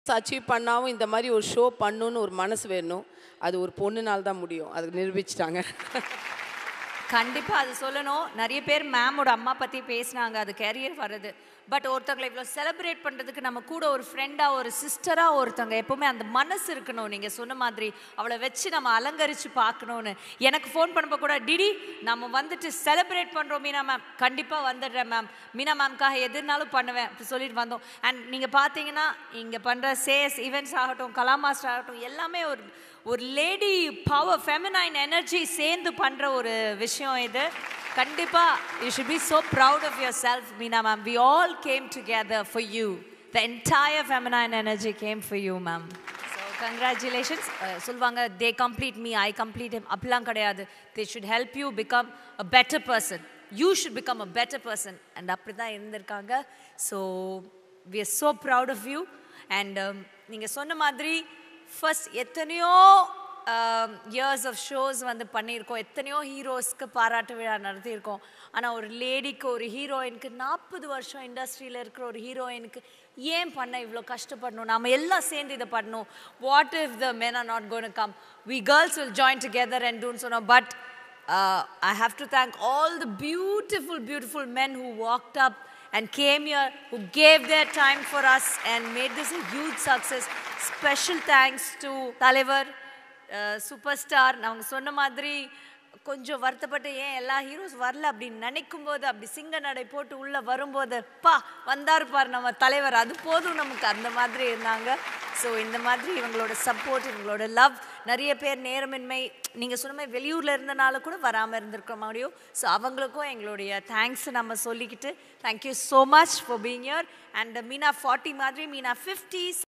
Achieve பண்ணாவும் இந்த மாதிரி ஒரு ஷோ பண்ணணும்னு ஒரு மனசு வேணும் அது ஒரு பொண்ணுனால தான் முடியும் அது நிரூபிச்சிட்டாங்க கண்டிப்பா அது சொல்லணும் நிறைய பேர் மேமோட அம்மா பத்தி பேசினாங்க அது கேரியர் வர்றது பட் ஒருத்தவங்களை இவ்வளோ செலிப்ரேட் பண்றதுக்கு நம்ம கூட ஒரு ஃப்ரெண்டா ஒரு சிஸ்டரா ஒருத்தவங்க எப்பவுமே அந்த மனசு இருக்கணும் நீங்க சொன்ன மாதிரி அவளை வச்சு நம்ம அலங்கரிச்சு பார்க்கணும்னு எனக்கு ஃபோன் பண்ணப்போ கூட டிடி நம்ம வந்துட்டு செலிப்ரேட் பண்றோம் மீனா மேம் கண்டிப்பா வந்துடுறேன் மேம் மீனா மேம்காக எதுனாலும் பண்ணுவேன் அப்படி சொல்லிட்டு வந்தோம் அண்ட் நீங்க பார்த்தீங்கன்னா இங்க பண்ற சேஸ் ஈவெண்ட்ஸ் ஆகட்டும் கலா மாஸ்டர் ஆகட்டும் எல்லாமே ஒரு ஒரு லேடி பவர் ஃபெமினைன் எனர்ஜி சேர்ந்து பண்ற ஒரு விஷயம் இது கண்டிப்பா you should be so proud of yourself Meena ma'am we all came together for you the entire feminine energy came for you ma'am so congratulations சொல்லுவாங்க they complete me I complete him அப்படிலாம் கிடையாது they should help you become a better person you should become a better person and அப்படி தான் இருந்திருக்காங்க so we are so proud of you and நீங்கள் சொன்ன மாதிரி first எத்தனையோ இயர்ஸ் ஆஃப் ஷோஸ் வந்து பண்ணியிருக்கோம் எத்தனையோ ஹீரோஸ்க்கு பாராட்டு விழா நடத்தியிருக்கோம் ஆனால் ஒரு லேடிக்கு ஒரு ஹீரோயினுக்கு நாற்பது வருஷம் இண்டஸ்ட்ரியில் இருக்கிற ஒரு ஹீரோயினுக்கு ஏன் பண்ண இவ்வளோ கஷ்டப்படணும் நாம எல்லாம் சேர்ந்து இதை பண்ணணும் what if the men are not going to come we girls will join together and do சொன்னோம் but uh, I have to thank all the beautiful, beautiful men who walked up and came here, who gave their time for us and made this a huge success. Special thanks to Talevar, uh, superstar. அவங்க சொன்ன மாதிரி கொஞ்சம் வருத்தப்பட்டு ஏன் எல்லா heroes வரல அப்படின்னு நினைக்கும் போது அப்படி சிங்க நடை போட்டு உள்ள வரும்போது பா வந்தார் பார் நம்ம தலைவர் அது போதும் நமக்கு அந்த மாதிரி இருந்தாங்க ஸோ இந்த மாதிரி இவங்களோட சப்போர்ட் இவங்களோட லவ் நிறைய பேர் நேரமின்மை நீங்கள் சொன்ன மாதிரி வெளியூரில் இருந்தனால கூட வராமல் இருந்திருக்க முடியும் ஸோ அவங்களுக்கும் எங்களுடைய தேங்க்ஸ் நம்ம சொல்லிக்கிட்டு thank you so much for being year and Meena forty மாதிரி மீனா ஃபிஃப்டி